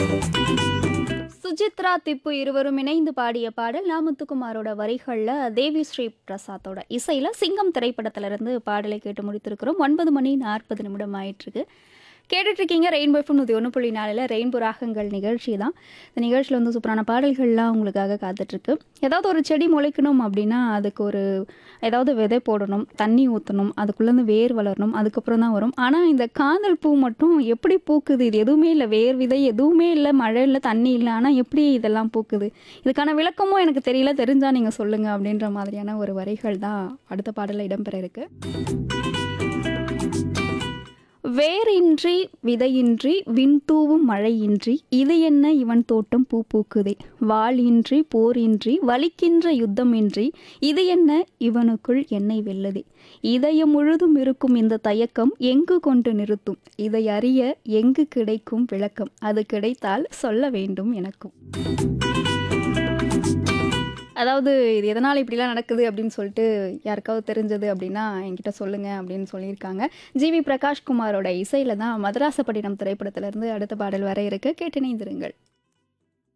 சுஜித்ரா திப்பு இருவரும் இணைந்து பாடிய பாடல் நாமுத்துக்குமாரோட வரிகளில் தேவி ஸ்ரீ பிரசாத்தோட இசையில் சிங்கம் திரைப்படத்திலிருந்து பாடலை கேட்டு முடித்திருக்கிறோம் ஒன்பது மணி நாற்பது நிமிடம் ஆயிட்டிருக்கு கேட்டுட்டு இருக்கீங்க ரெயின்போ எஃப்எம் நூற்றி ஒன்று புள்ளி நாலில் ரெயின்போ ராகங்கள் நிகழ்ச்சி தான் இந்த நிகழ்ச்சியில் வந்து சூப்பரான பாடல்கள்லாம் உங்களுக்காக காத்துட்ருக்கு ஏதாவது ஒரு செடி முளைக்கணும் அப்படின்னா அதுக்கு ஒரு ஏதாவது விதை போடணும் தண்ணி ஊற்றணும் அதுக்குள்ளேருந்து வேர் வளரணும் அதுக்கப்புறம் தான் வரும் ஆனால் இந்த காதல் பூ மட்டும் எப்படி பூக்குது இது எதுவுமே இல்லை வேர் விதை எதுவுமே இல்லை மழை இல்லை தண்ணி இல்லை ஆனால் எப்படி இதெல்லாம் பூக்குது இதுக்கான விளக்கமும் எனக்கு தெரியல தெரிஞ்சால் நீங்கள் சொல்லுங்கள் அப்படின்ற மாதிரியான ஒரு வரிகள் தான் அடுத்த பாடலில் இடம்பெற இருக்கு வேரின்றி விதையின்றி விண்தூவும் மழையின்றி இது என்ன இவன் தோட்டம் பூ பூக்குதே வாளின்றி போரின்றி வலிக்கின்ற யுத்தமின்றி இது என்ன இவனுக்குள் என்னை வெல்லதே இதயம் முழுதும் இருக்கும் இந்த தயக்கம் எங்கு கொண்டு நிறுத்தும் இதை அறிய எங்கு கிடைக்கும் விளக்கம் அது கிடைத்தால் சொல்ல வேண்டும் எனக்கும் அதாவது இது எதனால் இப்படிலாம் நடக்குது அப்படின்னு சொல்லிட்டு யாருக்காவது தெரிஞ்சது அப்படின்னா என்கிட்ட சொல்லுங்கள் அப்படின்னு சொல்லியிருக்காங்க ஜிவி பிரகாஷ்குமாரோட இசையில் தான் மதராசப்பட்டினம் திரைப்படத்திலிருந்து அடுத்த பாடல் வர இருக்கு கேட்டினைந்திருங்கள்